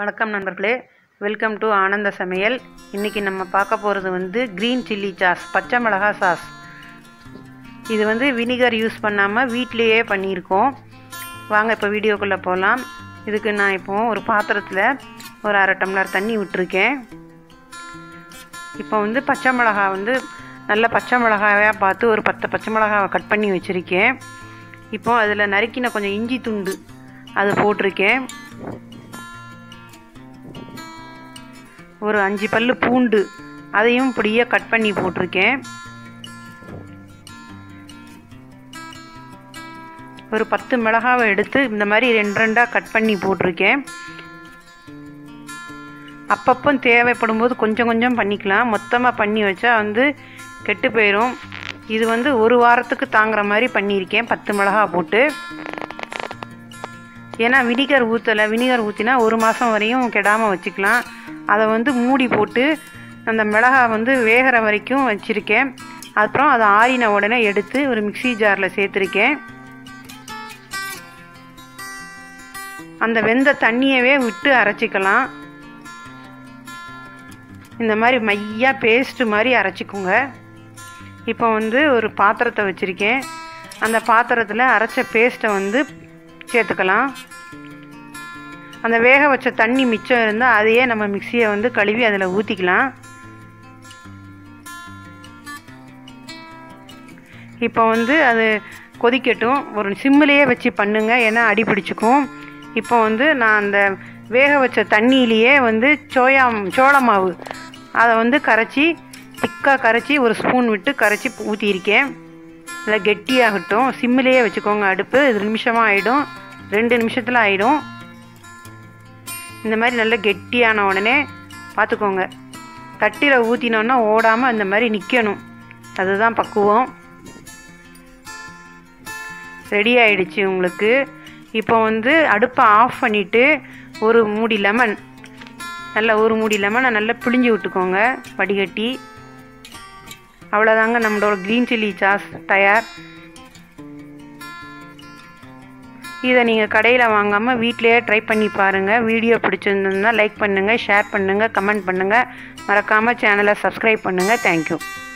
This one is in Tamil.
வணக்கம் நண்பர்களே வெல்கம் டு ஆனந்த சமையல் இன்றைக்கி நம்ம பார்க்க போகிறது வந்து க்ரீன் சில்லி சாஸ் பச்சை மிளகாய் சாஸ் இது வந்து வினிகர் யூஸ் பண்ணாமல் வீட்லேயே பண்ணியிருக்கோம் வாங்க இப்போ வீடியோக்குள்ளே போகலாம் இதுக்கு நான் இப்போ ஒரு பாத்திரத்தில் ஒரு அரை டம்ளர் தண்ணி விட்டுருக்கேன் இப்போ வந்து பச்சை மிளகாய் வந்து நல்ல பச்சை மிளகாயாக பார்த்து ஒரு பத்து பச்சை மிளகாவை கட் பண்ணி வச்சுருக்கேன் இப்போ அதில் நறுக்கின கொஞ்சம் இஞ்சி துண்டு அது போட்டிருக்கேன் ஒரு அஞ்சு பல்லு பூண்டு அதையும் இப்படியே கட் பண்ணி போட்டிருக்கேன் ஒரு பத்து மிளகாவை எடுத்து இந்த மாதிரி ரெண்டு ரெண்டாக கட் பண்ணி போட்டிருக்கேன் அப்பப்போ தேவைப்படும் போது கொஞ்சம் கொஞ்சம் பண்ணிக்கலாம் மொத்தமாக பண்ணி வச்சா வந்து கெட்டு போயிடும் இது வந்து ஒரு வாரத்துக்கு தாங்குற மாதிரி பண்ணியிருக்கேன் பத்து மிளகா போட்டு ஏன்னா வினிகர் ஊற்றலை வினிகர் ஊற்றினா ஒரு மாதம் வரையும் கெடாமல் வச்சுக்கலாம் அதை வந்து மூடி போட்டு அந்த மிளகா வந்து வேகிற வரைக்கும் வச்சுருக்கேன் அப்புறம் அதை ஆறின உடனே எடுத்து ஒரு மிக்சி ஜாரில் சேர்த்துருக்கேன் அந்த வெந்த தண்ணியவே விட்டு அரைச்சிக்கலாம் இந்த மாதிரி மையாக பேஸ்ட்டு மாதிரி அரைச்சிக்கோங்க இப்போ வந்து ஒரு பாத்திரத்தை வச்சுருக்கேன் அந்த பாத்திரத்தில் அரைச்ச பேஸ்ட்டை வந்து சேர்த்துக்கலாம் அந்த வேக வச்ச தண்ணி மிச்சம் இருந்தால் அதையே நம்ம மிக்சியை வந்து கழுவி அதில் ஊற்றிக்கலாம் இப்போ வந்து அது கொதிக்கட்டும் ஒரு சிம்மிலேயே வச்சு பண்ணுங்க ஏன்னா அடி பிடிச்சிக்கும் இப்போ வந்து நான் அந்த வேக வச்ச தண்ணியிலேயே வந்து சோயா சோள மாவு அதை வந்து கரைச்சி திக்காக கரைச்சி ஒரு ஸ்பூன் விட்டு கரைச்சி ஊற்றியிருக்கேன் நல்லா கெட்டியாகட்டும் சிம்மிலேயே வச்சுக்கோங்க அடுப்பு இது நிமிஷமாக ஆகிடும் ரெண்டு நிமிஷத்தில் ஆகிடும் இந்த மாதிரி நல்லா கெட்டியான உடனே பார்த்துக்கோங்க தட்டியில் ஊற்றினோன்னா ஓடாமல் அந்த மாதிரி நிற்கணும் அதுதான் பக்குவம் ரெடி ஆயிடுச்சு உங்களுக்கு இப்போ வந்து அடுப்பை ஆஃப் பண்ணிவிட்டு ஒரு மூடி லெமன் நல்லா ஒரு மூடி லெமனை நல்லா பிழிஞ்சு விட்டுக்கோங்க வடிகட்டி அவ்வளோதாங்க நம்மளோட க்ரீன் சில்லி சாஸ் தயார் இதை நீங்கள் கடையில் வாங்காமல் வீட்டிலையே ட்ரை பண்ணி பாருங்கள் வீடியோ பிடிச்சிருந்ததுன்னா லைக் பண்ணுங்கள் ஷேர் பண்ணுங்கள் கமெண்ட் பண்ணுங்கள் மறக்காமல் சேனலை சப்ஸ்கிரைப் பண்ணுங்கள் தேங்க்யூ